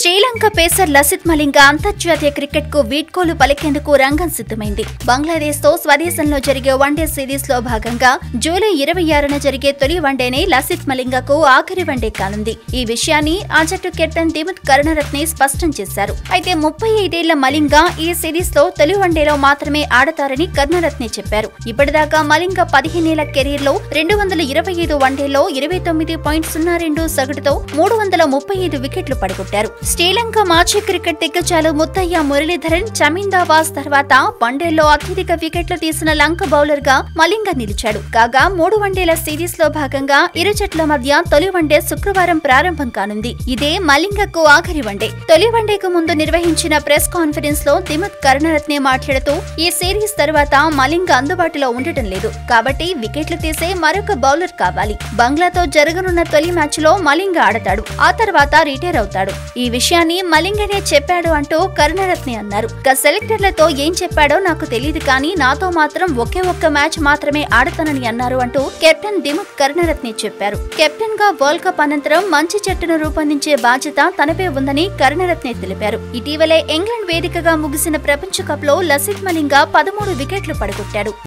Sri Lanka pacer Lasith Malinga అంతర్జాతీయ cricket కు వీడ్కోలు పలికేందుకు రంగం సిద్ధమైంది బంగ్లాదేశ్ తో స్వదేశంలో జరిగే వన్డే సిరీస్ లో భాగంగా జూలై ఇరవై ఆరున జరిగే తొలి వన్డేనే లసిత్ మలింగకు ఆఖరి వన్డే కానుంది ఈ విషయాన్ని ఆ జట్టు కెప్టెన్ దిమిత్ కరుణరత్నే స్పష్టం చేశారు అయితే ముప్పై ఐదేళ్ల మలింగ ఈ సిరీస్ లో తొలి వన్డేలో మాత్రమే ఆడతారని కరుణరత్నే చెప్పారు ఇప్పటిదాకా మలింగ పదిహేనేళ్ల కెరీర్ లో రెండు వందల ఇరవై ఐదు వన్డేల్లో ఇరవై తొమ్మిది పాయింట్ సున్నా రెండు సగటుతో మూడు వందల ముప్పై ఐదు వికెట్లు పడగొట్టారు శ్రీలంక మాజీ క్రికెట్ దిగ్గజాలు ముత్తయ్య మురళీధరన్ చమిందావాస్ తర్వాత వన్డేల్లో అత్యధిక వికెట్లు తీసిన లంక బౌలర్ గా మలింగ నిలిచాడు కాగా మూడు వన్డేల సిరీస్ లో భాగంగా ఇరు జట్ల మధ్య తొలి వన్డే శుక్రవారం ప్రారంభం కానుంది ఇదే మలింగకు ఆఖరి వన్డే తొలి వన్డేకు ముందు నిర్వహించిన ప్రెస్ కాన్ఫరెన్స్ లో దిమత్ కరుణరత్నే మాట్లాడుతూ ఈ సిరీస్ తర్వాత మలింగ అందుబాటులో ఉండటం లేదు కాబట్టి వికెట్లు తీసే మరొక బౌలర్ కావాలి బంగ్లాతో జరగనున్న తొలి మ్యాచ్ లో మలింగ ఆడతాడు ఆ తర్వాత రిటైర్ అవుతాడు ఈ విషయాన్ని మలింగనే చెప్పాడు అంటూ కరుణరత్నే అన్నారు ఇక సెలెక్టర్లతో ఏం చెప్పాడో నాకు తెలియదు కానీ నాతో మాత్రం ఒకే ఒక్క మ్యాచ్ మాత్రమే ఆడతానని అన్నారు అంటూ కెప్టెన్ దిముత్ కరుణరత్నే చెప్పారు కెప్టెన్ గా వరల్డ్ కప్ అనంతరం మంచి జట్టును రూపొందించే బాధ్యత తనపై ఉందని కరుణరత్నే తెలిపారు ఇటీవలే ఇంగ్లాండ్ వేదికగా ముగిసిన ప్రపంచ కప్ లో లసిత్ మలింగ పదమూడు వికెట్లు పడగొట్టాడు